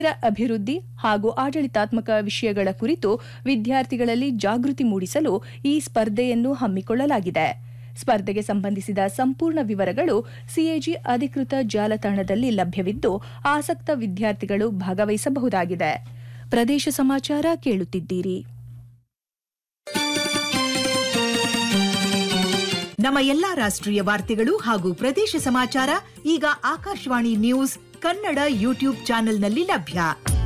ಅಭಿವೃದ್ಧಿ ಹಾಗೂ ಆಡಳಿತಾತ್ಮಕ ವಿಷಯಗಳ ಕುರಿತು ವಿದ್ಯಾರ್ಥಿಗಳಲ್ಲಿ ಜಾಗೃತಿ ಮೂಡಿಸಲು ಈ ಸ್ಪರ್ಧೆಯನ್ನು ಹಮ್ಮಿಕೊಳ್ಳಲಾಗಿದೆ ಸ್ಪರ್ಧೆಗೆ ಸಂಬಂಧಿಸಿದ ಸಂಪೂರ್ಣ ವಿವರಗಳು ಸಿಎಜಿ ಅಧಿಕೃತ ಜಾಲತಾಣದಲ್ಲಿ ಲಭ್ಯವಿದ್ದು ಆಸಕ್ತ ವಿದ್ಯಾರ್ಥಿಗಳು ಭಾಗವಹಿಸಬಹುದಾಗಿದೆ ಪ್ರದೇಶ ಸಮಾಚಾರ ಕೇಳುತ್ತಿದ್ದೀರಿ ನಮ್ಮ ಎಲ್ಲಾ ರಾಷ್ಟ್ರೀಯ ವಾರ್ತೆಗಳು ಹಾಗೂ ಪ್ರದೇಶ ಸಮಾಚಾರ ಈಗ ಆಕಾಶವಾಣಿ ನ್ಯೂಸ್ ಕನ್ನಡ ಯೂಟ್ಯೂಬ್ ಚಾನೆಲ್ನಲ್ಲಿ ಲಭ್ಯ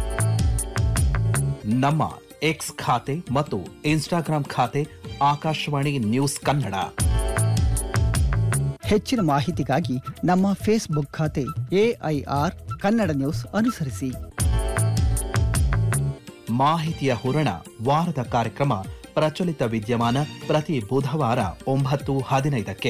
ನಮ್ಮ ಎಕ್ಸ್ ಖಾತೆ ಮತ್ತು ಇನ್ಸ್ಟಾಗ್ರಾಂ ಖಾತೆ ಆಕಾಶವಾಣಿ ನ್ಯೂಸ್ ಕನ್ನಡ ಹೆಚ್ಚಿನ ಮಾಹಿತಿಗಾಗಿ ನಮ್ಮ ಫೇಸ್ಬುಕ್ ಖಾತೆ ಎಐಆರ್ ಕನ್ನಡ ನ್ಯೂಸ್ ಅನುಸರಿಸಿ ಮಾಹಿತಿಯ ಹೂರಣ ವಾರದ ಕಾರ್ಯಕ್ರಮ ಪ್ರಚಲಿತ ವಿದ್ಯಮಾನ ಪ್ರತಿ ಬುಧವಾರ ಒಂಬತ್ತು ಹದಿನೈದಕ್ಕೆ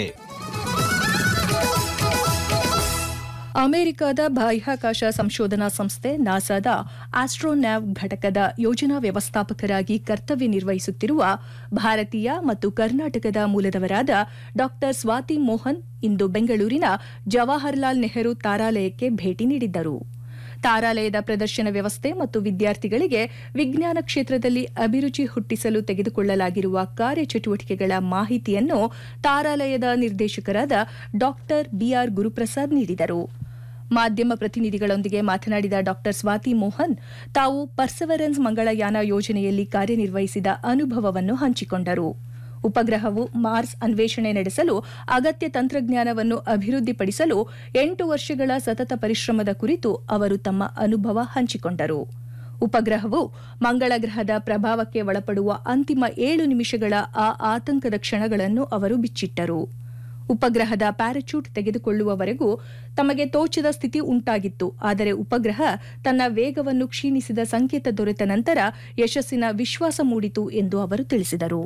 ಅಮೆರಿಕದ ಬಾಹ್ಯಾಕಾಶ ಸಂಶೋಧನಾ ಸಂಸ್ಥೆ ನಾಸಾದ ಆಸ್ಟ್ರೋನ್ಯಾವ್ ಘಟಕದ ಯೋಜನಾ ವ್ಯವಸ್ಥಾಪಕರಾಗಿ ಕರ್ತವ್ಯ ನಿರ್ವಹಿಸುತ್ತಿರುವ ಭಾರತೀಯ ಮತ್ತು ಕರ್ನಾಟಕದ ಮೂಲದವರಾದ ಡಾ ಸ್ವಾತಿ ಮೋಹನ್ ಇಂದು ಬೆಂಗಳೂರಿನ ಜವಾಹರ್ಲಾಲ್ ನೆಹರು ತಾರಾಲಯಕ್ಕೆ ಭೇಟಿ ನೀಡಿದ್ದರು ತಾರಾಲಯದ ಪ್ರದರ್ಶನ ವ್ಯವಸ್ಥೆ ಮತ್ತು ವಿದ್ಯಾರ್ಥಿಗಳಿಗೆ ವಿಜ್ಞಾನ ಕ್ಷೇತ್ರದಲ್ಲಿ ಅಭಿರುಚಿ ಹುಟ್ಟಿಸಲು ತೆಗೆದುಕೊಳ್ಳಲಾಗಿರುವ ಕಾರ್ಯಚಟುವಟಿಕೆಗಳ ಮಾಹಿತಿಯನ್ನು ತಾರಾಲಯದ ನಿರ್ದೇಶಕರಾದ ಡಾ ಬಿಆರ್ ಗುರುಪ್ರಸಾದ್ ನೀಡಿದರು ಮಾಧ್ಯಮ ಪ್ರತಿನಿಧಿಗಳೊಂದಿಗೆ ಮಾತನಾಡಿದ ಡಾ ಸ್ವಾತಿ ಮೋಹನ್ ತಾವು ಪರ್ಸವರೆನ್ಸ್ ಮಂಗಳಯಾನ ಯೋಜನೆಯಲ್ಲಿ ಕಾರ್ಯನಿರ್ವಹಿಸಿದ ಅನುಭವವನ್ನು ಹಂಚಿಕೊಂಡರು ಉಪಗ್ರಹವು ಮಾರ್ಸ್ ಅನ್ವೇಷಣೆ ನಡೆಸಲು ಅಗತ್ಯ ತಂತ್ರಜ್ಞಾನವನ್ನು ಅಭಿವೃದ್ಧಿಪಡಿಸಲು ಎಂಟು ವರ್ಷಗಳ ಸತತ ಪರಿಶ್ರಮದ ಕುರಿತು ಅವರು ತಮ್ಮ ಅನುಭವ ಹಂಚಿಕೊಂಡರು ಉಪಗ್ರಹವು ಮಂಗಳ ಗ್ರಹದ ಪ್ರಭಾವಕ್ಕೆ ಒಳಪಡುವ ಅಂತಿಮ ಏಳು ನಿಮಿಷಗಳ ಆ ಆತಂಕದ ಕ್ಷಣಗಳನ್ನು ಅವರು ಬಿಚ್ಚಿಟ್ಟರು ಉಪಗ್ರಹದ ಪ್ಯಾರಾಚೂಟ್ ತೆಗೆದುಕೊಳ್ಳುವವರೆಗೂ ತಮಗೆ ತೋಚದ ಸ್ಥಿತಿ ಉಂಟಾಗಿತ್ತು ಆದರೆ ಉಪಗ್ರಹ ತನ್ನ ವೇಗವನ್ನು ಕ್ಷೀಣಿಸಿದ ಸಂಕೇತ ದೊರೆತ ನಂತರ ಯಶಸ್ಸಿನ ವಿಶ್ವಾಸ ಮೂಡಿತು ಎಂದು ಅವರು ತಿಳಿಸಿದರು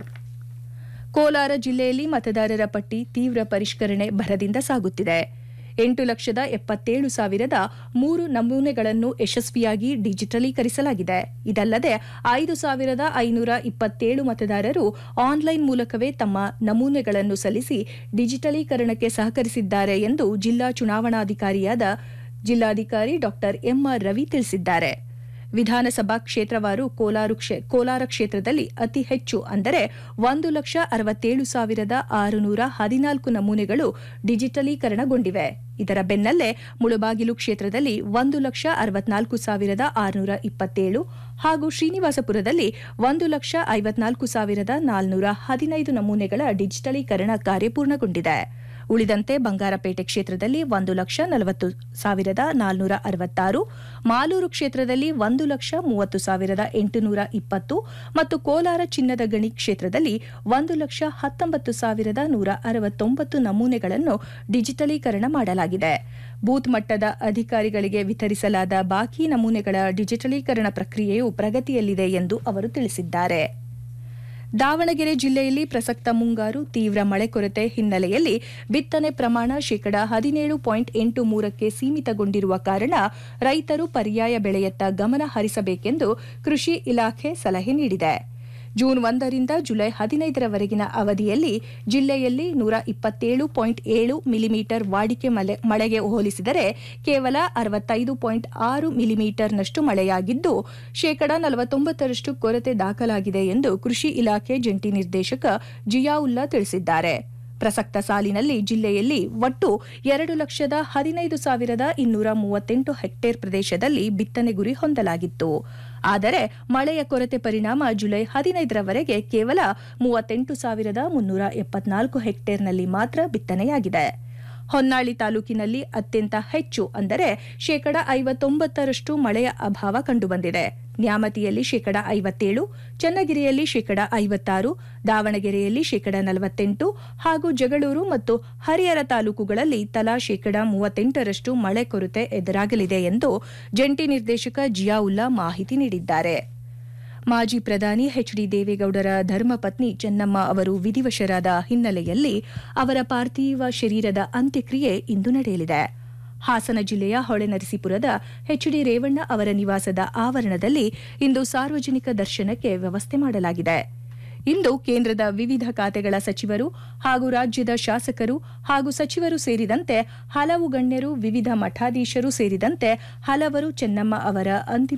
ಕೋಲಾರ ಜಿಲ್ಲೆಯಲ್ಲಿ ಮತದಾರರ ಪಟ್ಟಿ ತೀವ್ರ ಪರಿಷ್ಕರಣೆ ಭರದಿಂದ ಸಾಗುತ್ತಿದೆ ಎಂಟು ಲಕ್ಷದ ಎಪ್ಪತ್ತೇಳು ಸಾವಿರದ ಮೂರು ನಮೂನೆಗಳನ್ನು ಯಶಸ್ವಿಯಾಗಿ ಡಿಜಿಟಲೀಕರಿಸಲಾಗಿದೆ ಇದಲ್ಲದೆ ಐದು ಸಾವಿರದ ಐನೂರ ಇಪ್ಪತ್ತೇಳು ಮತದಾರರು ಆನ್ಲೈನ್ ಮೂಲಕವೇ ತಮ್ಮ ನಮೂನೆಗಳನ್ನು ಸಲ್ಲಿಸಿ ಡಿಜಿಟಲೀಕರಣಕ್ಕೆ ಸಹಕರಿಸಿದ್ದಾರೆ ಎಂದು ಜಿಲ್ಲಾ ಚುನಾವಣಾಧಿಕಾರಿಯಾದ ಜಿಲ್ಲಾಧಿಕಾರಿ ಡಾ ಎಂಆರ್ ರವಿ ತಿಳಿಸಿದ್ದಾರೆ ವಿಧಾನಸಭಾ ಕ್ಷೇತ್ರವಾರು ಕೋಲಾರ ಕ್ಷೇ- ಕೋಲಾರ ಕ್ಷೇತ್ರದಲ್ಲಿ ಅತಿ ಹೆಚ್ಚು ಅಂದರೆ ಒಂದು ಲಕ್ಷ ಅರವತ್ತೇಳು ಸಾವಿರದ ಆರುನೂರ ಹದಿನಾಲ್ಕು ನಮೂನೆಗಳು ಡಿಜಿಟಲೀಕರಣಗೊಂಡಿವೆ ಇದರ ಬೆನ್ನಲ್ಲೇ ಮುಳುಬಾಗಿಲು ಕ್ಷೇತ್ರದಲ್ಲಿ ಒಂದು ಲಕ್ಷ ಅರವತ್ನಾಲ್ಕು ಸಾವಿರದ ಆರುನೂರ ಇಪ್ಪತ್ತೇಳು ಹಾಗೂ ಶ್ರೀನಿವಾಸಪುರದಲ್ಲಿ ಒಂದು ಲಕ್ಷ ಐವತ್ನಾಲ್ಕು ಸಾವಿರದ ನಾಲ್ನೂರ ಹದಿನೈದು ನಮೂನೆಗಳ ಡಿಜಿಟಲೀಕರಣ ಕಾರ್ಯ ಪೂರ್ಣಗೊಂಡಿದೆ ಉಳಿದಂತೆ ಬಂಗಾರಪೇಟೆ ಕ್ಷೇತ್ರದಲ್ಲಿ ಒಂದು ಲಕ್ಷ ನಲವತ್ತು ಸಾವಿರದ ನಾಲ್ನೂರ ಅರವತ್ತಾರು ಮಾಲೂರು ಕ್ಷೇತ್ರದಲ್ಲಿ ಒಂದು ಲಕ್ಷ ಮೂವತ್ತು ಸಾವಿರದ ಎಂಟುನೂರ ಇಪ್ಪತ್ತು ಮತ್ತು ಕೋಲಾರ ಚಿನ್ನದ ಗಣಿ ಕ್ಷೇತ್ರದಲ್ಲಿ ಒಂದು ಲಕ್ಷ ಹತ್ತೊಂಬತ್ತು ಸಾವಿರದ ನೂರ ಅರವತ್ತೊಂಬತ್ತು ನಮೂನೆಗಳನ್ನು ಡಿಜಿಟಲೀಕರಣ ಮಾಡಲಾಗಿದೆ ಬೂತ್ ಮಟ್ಟದ ಅಧಿಕಾರಿಗಳಿಗೆ ವಿತರಿಸಲಾದ ಬಾಕಿ ನಮೂನೆಗಳ ಡಿಜಿಟಲೀಕರಣ ಪ್ರಕ್ರಿಯೆಯು ಪ್ರಗತಿಯಲ್ಲಿದೆ ಎಂದು ಅವರು ತಿಳಿಸಿದ್ದಾರೆ ದಾವಣಗೆರೆ ಜಿಲ್ಲೆಯಲ್ಲಿ ಪ್ರಸಕ್ತ ಮುಂಗಾರು ತೀವ್ರ ಮಳೆ ಕೊರತೆ ಹಿನ್ನೆಲೆಯಲ್ಲಿ ಬಿತ್ತನೆ ಪ್ರಮಾಣ ಶೇಕಡಾ ಹದಿನೇಳು ಪಾಯಿಂಟ್ ಎಂಟು ಮೂರಕ್ಕೆ ಸೀಮಿತಗೊಂಡಿರುವ ಕಾರಣ ರೈತರು ಪರ್ಯಾಯ ಬೆಳೆಯತ್ತ ಗಮನ ಹರಿಸಬೇಕೆಂದು ಕೃಷಿ ಇಲಾಖೆ ಸಲಹೆ ನೀಡಿದೆ ಜೂನ್ ಒಂದರಿಂದ ಜುಲೈ ಹದಿನೈದರವರೆಗಿನ ಅವಧಿಯಲ್ಲಿ ಜಿಲ್ಲೆಯಲ್ಲಿ ನೂರ ಇಪ್ಪತ್ತೇಳು ಪಾಯಿಂಟ್ ಏಳು ಮಿಲಿಮೀಟರ್ ವಾಡಿಕೆ ಮಳೆ ಮಳೆಗೆ ಹೋಲಿಸಿದರೆ ಕೇವಲ ಅರವತ್ತೈದು ಪಾಯಿಂಟ್ ಆರು ಮಿಲಿಮೀಟರ್ನಷ್ಟು ಮಳೆಯಾಗಿದ್ದು ಶೇಕಡಾ ನಲವತ್ತೊಂಬತ್ತರಷ್ಟು ಕೊರತೆ ದಾಖಲಾಗಿದೆ ಎಂದು ಕೃಷಿ ಇಲಾಖೆ ಜಂಟಿ ನಿರ್ದೇಶಕ ಜಿಯಾವುಲ್ಲಾ ತಿಳಿಸಿದ್ದಾರೆ ಪ್ರಸಕ್ತ ಸಾಲಿನಲ್ಲಿ ಜಿಲ್ಲೆಯಲ್ಲಿ ಒಟ್ಟು ಎರಡು ಲಕ್ಷದ ಹದಿನೈದು ಸಾವಿರದ ಇನ್ನೂರ ಮೂವತ್ತೆಂಟು ಹೆಕ್ಟೇರ್ ಪ್ರದೇಶದಲ್ಲಿ ಬಿತ್ತನೆ ಗುರಿ ಹೊಂದಲಾಗಿತ್ತು ಆದರೆ ಮಳೆಯ ಕೊರತೆ ಪರಿಣಾಮ ಜುಲೈ ಹದಿನೈದರವರೆಗೆ ಕೇವಲ ಮೂವತ್ತೆಂಟು ಸಾವಿರದ ಮುನ್ನೂರ ಎಪ್ಪತ್ನಾಲ್ಕು ಹೆಕ್ಟೇರ್ನಲ್ಲಿ ಮಾತ್ರ ಬಿತ್ತನೆಯಾಗಿದೆ ಹೊನ್ನಾಳಿ ತಾಲೂಕಿನಲ್ಲಿ ಅತ್ಯಂತ ಹೆಚ್ಚು ಅಂದರೆ ಶೇಕಡ ಐವತ್ತೊಂಬತ್ತರಷ್ಟು ಮಳೆಯ ಅಭಾವ ಕಂಡುಬಂದಿದೆ ನ್ಯಾಮತಿಯಲ್ಲಿ ಶೇಕಡ ಐವತ್ತೇಳು ಚನ್ನಗಿರಿಯಲ್ಲಿ ಶೇಕಡ ಐವತ್ತಾರು ದಾವಣಗೆರೆಯಲ್ಲಿ ಶೇಕಡ ನಲವತ್ತೆಂಟು ಹಾಗೂ ಜಗಳೂರು ಮತ್ತು ಹರಿಹರ ತಾಲೂಕುಗಳಲ್ಲಿ ತಲಾ ಶೇಕಡ ಮೂವತ್ತೆಂಟರಷ್ಟು ಮಳೆ ಕೊರತೆ ಎದುರಾಗಲಿದೆ ಎಂದು ಜಂಟಿ ನಿರ್ದೇಶಕ ಜಿಯಾವುಲ್ಲಾ ಮಾಹಿತಿ ನೀಡಿದ್ದಾರೆ ಮಾಜಿ ಪ್ರಧಾನಿ ಎಚ್ ಡಿ ದೇವೇಗೌಡರ ಧರ್ಮಪತ್ನಿ ಚೆನ್ನಮ್ಮ ಅವರು ವಿಧಿವಶರಾದ ಹಿನ್ನೆಲೆಯಲ್ಲಿ ಅವರ ಪಾರ್ಥಿವ ಶರೀರದ ಅಂತ್ಯಕ್ರಿಯೆ ಇಂದು ನಡೆಯಲಿದೆ ಹಾಸನ ಜಿಲ್ಲೆಯ ಹೊಳೆನರಸೀಪುರದ ಎಚ್ ಡಿ ರೇವಣ್ಣ ಅವರ ನಿವಾಸದ ಆವರಣದಲ್ಲಿ ಇಂದು ಸಾರ್ವಜನಿಕ ದರ್ಶನಕ್ಕೆ ವ್ಯವಸ್ಥೆ ಮಾಡಲಾಗಿದೆ ಇಂದು ಕೇಂದ್ರದ ವಿವಿಧ ಖಾತೆಗಳ ಸಚಿವರು ಹಾಗೂ ರಾಜ್ಯದ ಶಾಸಕರು ಹಾಗೂ ಸಚಿವರು ಸೇರಿದಂತೆ ಹಲವು ಗಣ್ಯರು ವಿವಿಧ ಮಠಾಧೀಶರು ಸೇರಿದಂತೆ ಹಲವರು ಚೆನ್ನಮ್ಮ ಅವರ ಅಂತಿಮ